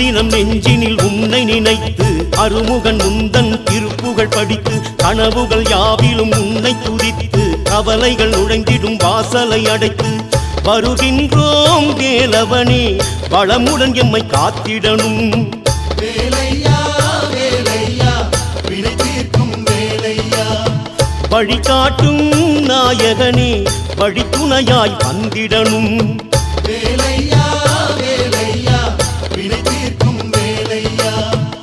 அனுதினம் நெஞ்சினில் உன்னை நினைத்து அருமுகன் முந்தன் திருப்புகழ் படித்து கனவுகள் யாவிலும் உன்னை துதித்து கவலைகள் நுழைந்திடும் வாசலை அடைத்து வருகின்றோம் வேலவனே வளமுடன் எம்மை காத்திடணும் வேலையா வேலையா வினை தீர்க்கும் வேலையா வழிகாட்டும் நாயகனே வழித்துணையாய் வந்திடணும் வேலையா வேலையா வினை தீர்க்கும் வேலையா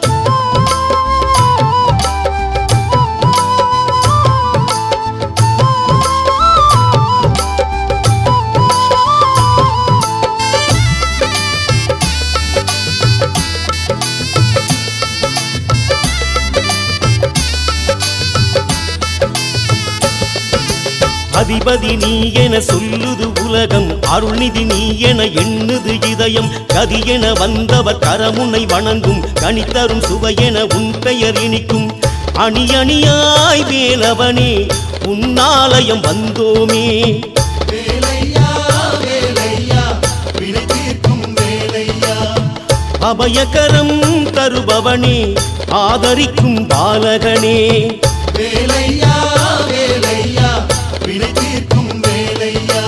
அதிபதி நீ என சொல்லுது உலகம் அருள்நிதி நீ என எண்ணுது இதயம் கதி என வந்தவர் கரமுனை வணங்கும் கனித்தரும் சுவையென உன் பெயர் இனிக்கும் அணி அணியாய் வேலவனே உன்னாலயம் வந்தோமே வேலையா வேலையா வினை தீர்க்கும் வேலையா அபயகரம் தருபவனே ஆதரிக்கும் பாலகனே வேலையா வேலையா வினை தீர்க்கும் வேலையா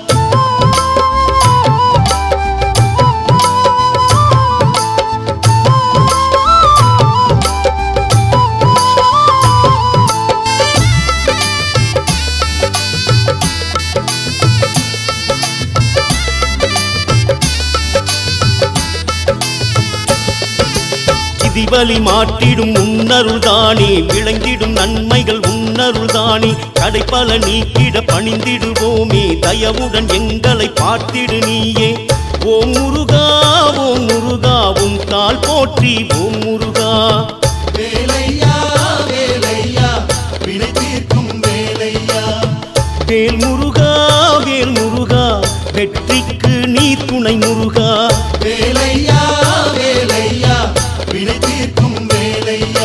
விதிவலி மாற்றிடும் உன்னருள்தானே விளங்கிடும் நன்மைகள் உன்னருள்தானே கடைப்பல நீக்கிட பணிந்திடுவோமே தயவுடன் எங்களை பார்த்திடு நீயே ஓம் முருகா ஓம் முருகா உன் தாள் போற்றி ஓம் முருகா வேலையா வேலையா வினை தீர்க்கும் வேலையா வேல் முருகா வேல் முருகா வெற்றிக்கு நீ துணை முருகா வேலையா வேலையா வினை தீர்க்கும் வேலையா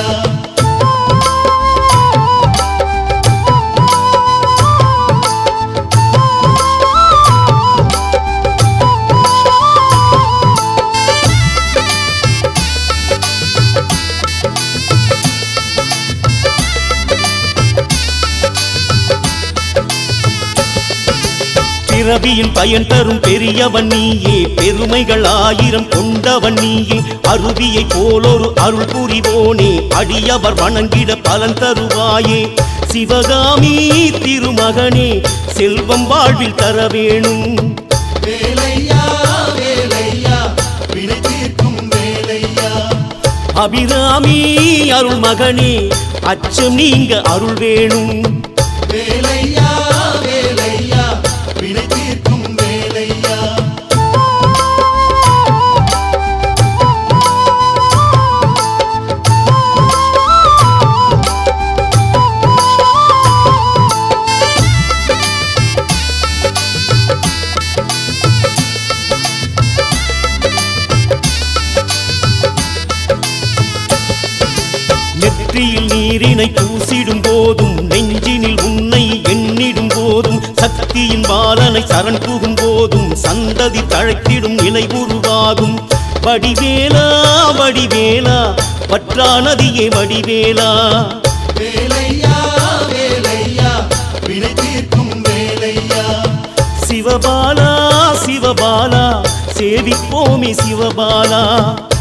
பிறவியில் பயன் தரும் பெரியவன் நீயே பெருமைகள் ஆயிரம் கொண்டவன் நீயே அருவியை போலொரு அருள் புரிவோனே அடியவர் வணங்கிட பலன் தருவாயே சிவகாமி திருமகனே செல்வம் வாழ்வில் தர வேணும் வேலையா வேலையா வினை தீர்க்கும் வேலையா அபிராமி அருள் மகனே அச்சம் நீங்க அருள் வேணும் வேலையா வேலையா வினை தீர்க்கும் வேலையா நெற்றியில் நீரினை பூசிடும் போதும் நெஞ்சினில் உன்னை எண்ணிடும் போதும் சக்தியின் பாலனை சரண் புகும் போதும் சந்ததி தழைத்திடும் நிலை உருவாகும் வடிவேலா வடிவேலா பற்றா நதியே வடிவேலா வேலையா வேலையா வினை தீர்க்கும் வேலையா சிவபாலா சிவபாலா சேவிப்போமே சிவபாலா